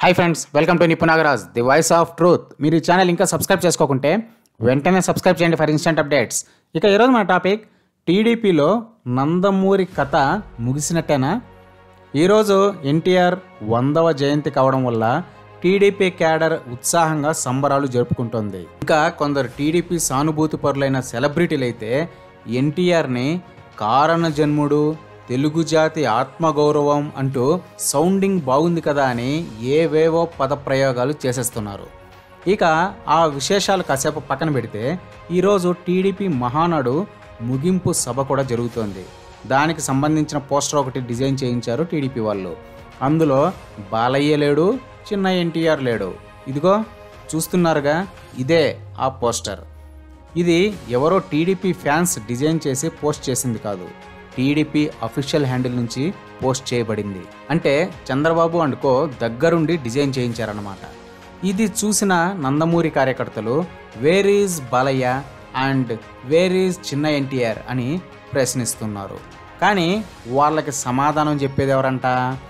hi friends welcome to Nipu Nagaraj the voice of truth మీరు ఈ channel ఇంకా సబ్స్క్రైబ్ చేసుకోకుంటే వెంటనే సబ్స్క్రైబ్ చేయండి ఫర్ ఇన్స్టెంట్ అప్డేట్స్ ఇక ఈరోజు మన టాపిక్ టీడీపీలో నందమూరి కథ ముగిసినట్టేనా ఈరోజు ఎన్టీఆర్ వందవ జయంతి కావడం వల్ల టీడీపీ క్యాడర్ ఉత్సాహంగా సంబరాలు జరుపుకుంటోంది ఇంకా కొందరు టీడీపీ సానుభూతి పరులైన సెలబ్రిటీలు అయితే ఎన్టీఆర్ని కారణ జన్ముడు తెలుగు జాతి ఆత్మగౌరవం అంటూ సౌండింగ్ బాగుంది కదా అని ఏవేవో పదప్రయోగాలు చేసేస్తున్నారు ఇక ఆ విశేషాలు కాసేపు పక్కన పెడితే ఈరోజు టీడీపీ మహానాడు ముగింపు సభ కూడా జరుగుతోంది దానికి సంబంధించిన పోస్టర్ ఒకటి డిజైన్ చేయించారు టీడీపీ వాళ్ళు అందులో బాలయ్య లేడు చిన్న ఎన్టీఆర్ లేడు ఇదిగో చూస్తున్నారుగా ఇదే ఆ పోస్టర్ ఇది ఎవరో టీడీపీ ఫ్యాన్స్ డిజైన్ చేసి పోస్ట్ చేసింది కాదు టీడీపీ అఫీషియల్ హ్యాండిల్ నుంచి పోస్ట్ చేయబడింది అంటే చంద్రబాబు అండ్కో దగ్గరుండి డిజైన్ చేయించారన్నమాట ఇది చూసిన నందమూరి కార్యకర్తలు where is Balayya and where is చిన్న ఎన్టీఆర్ అని ప్రశ్నిస్తున్నారు కానీ వాళ్ళకి సమాధానం చెప్పేది ఎవరంట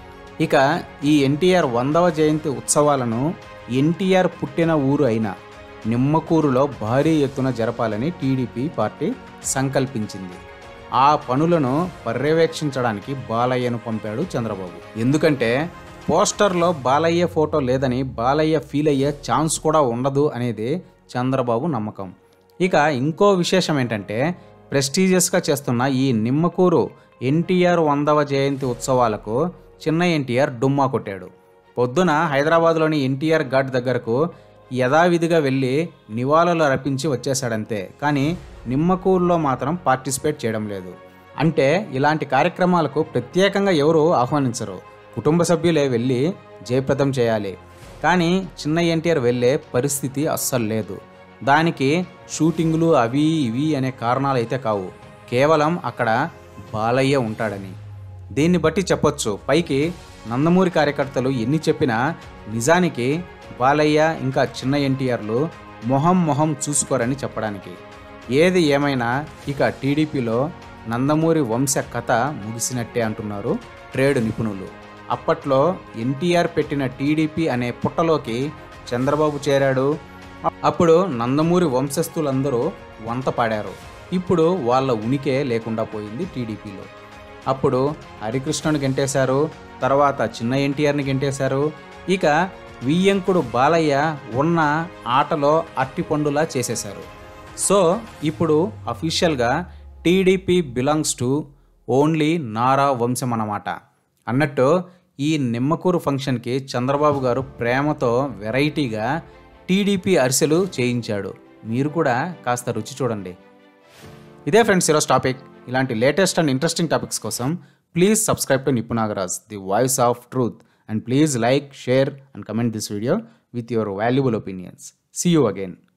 ఇక ఈ ఎన్టీఆర్ వందవ జయంతి ఉత్సవాలను ఎన్టీఆర్ పుట్టిన ఊరు అయిన నిమ్మకూరులో భారీ ఎత్తున జరపాలని టీడీపీ పార్టీ సంకల్పించింది ఆ పనులను పర్యవేక్షించడానికి బాలయ్యను పంపాడు చంద్రబాబు ఎందుకంటే పోస్టర్లో బాలయ్య ఫోటో లేదని బాలయ్య ఫీల్ అయ్యే ఛాన్స్ కూడా ఉండదు అనేది చంద్రబాబు నమ్మకం ఇక ఇంకో విశేషం ఏంటంటే ప్రెస్టీజియస్గా చేస్తున్న ఈ నిమ్మకూరు ఎన్టీఆర్ వందవ జయంతి ఉత్సవాలకు చిన్న ఎన్టీఆర్ డుమ్మా కొట్టాడు పొద్దున హైదరాబాద్లోని ఎన్టీఆర్ ఘాట్ దగ్గరకు యథావిధిగా వెళ్ళి నివాళులు అర్పించి వచ్చేశాడంతే కానీ నిమ్మకూరులో మాత్రం పార్టిసిపేట్ చేయడం లేదు అంటే ఇలాంటి కార్యక్రమాలకు ప్రత్యేకంగా ఎవరు ఆహ్వానించరు కుటుంబ సభ్యులే వెళ్ళి జయప్రదం చేయాలి కానీ చిన్న ఎన్టీఆర్ వెళ్ళే పరిస్థితి అస్సలు లేదు దానికి షూటింగులు అవి ఇవి అనే కారణాలు అయితే కావు కేవలం అక్కడ బాలయ్య ఉంటాడని దీన్ని బట్టి చెప్పొచ్చు పైకి నందమూరి కార్యకర్తలు ఎన్ని చెప్పినా నిజానికి బాలయ్య ఇంకా చిన్న ఎన్టీఆర్లు మొహం మొహం చూసుకోరని చెప్పడానికి ఏది ఏమైనా ఇక టీడీపీలో నందమూరి వంశ కథ ముగిసినట్టే అంటున్నారు ట్రేడ్ నిపుణులు అప్పట్లో ఎన్టీఆర్ పెట్టిన టీడీపీ అనే పుట్టలోకి చంద్రబాబు చేరాడు అప్పుడు నందమూరి వంశస్థులందరూ వంత పాడారు ఇప్పుడు వాళ్ళ ఉనికే లేకుండా పోయింది టీడీపీలో అప్పుడు హరికృష్ణను గెంటేశారు తర్వాత చిన్న ఎన్టీఆర్ని గెంటేశారు ఇక వియ్యంకుడు బాలయ్య ఉన్న ఆటలో అట్టిపండులా చేసేశారు సో ఇప్పుడు అఫీషియల్గా TDP belongs to only Nara వంశం అన్నమాట అన్నట్టు ఈ నిమ్మకూరు ఫంక్షన్కి చంద్రబాబు గారు ప్రేమతో వెరైటీగా టీడీపీ అరిసెలు చేయించాడు మీరు కూడా కాస్త రుచి చూడండి ఇదే ఫ్రెండ్స్ ఈరోజు టాపిక్ ఇలాంటి లేటెస్ట్ అండ్ ఇంట్రెస్టింగ్ టాపిక్స్ కోసం please subscribe to Nipu Nagaraj the voice of truth and please like share and comment this video with your valuable opinions see you again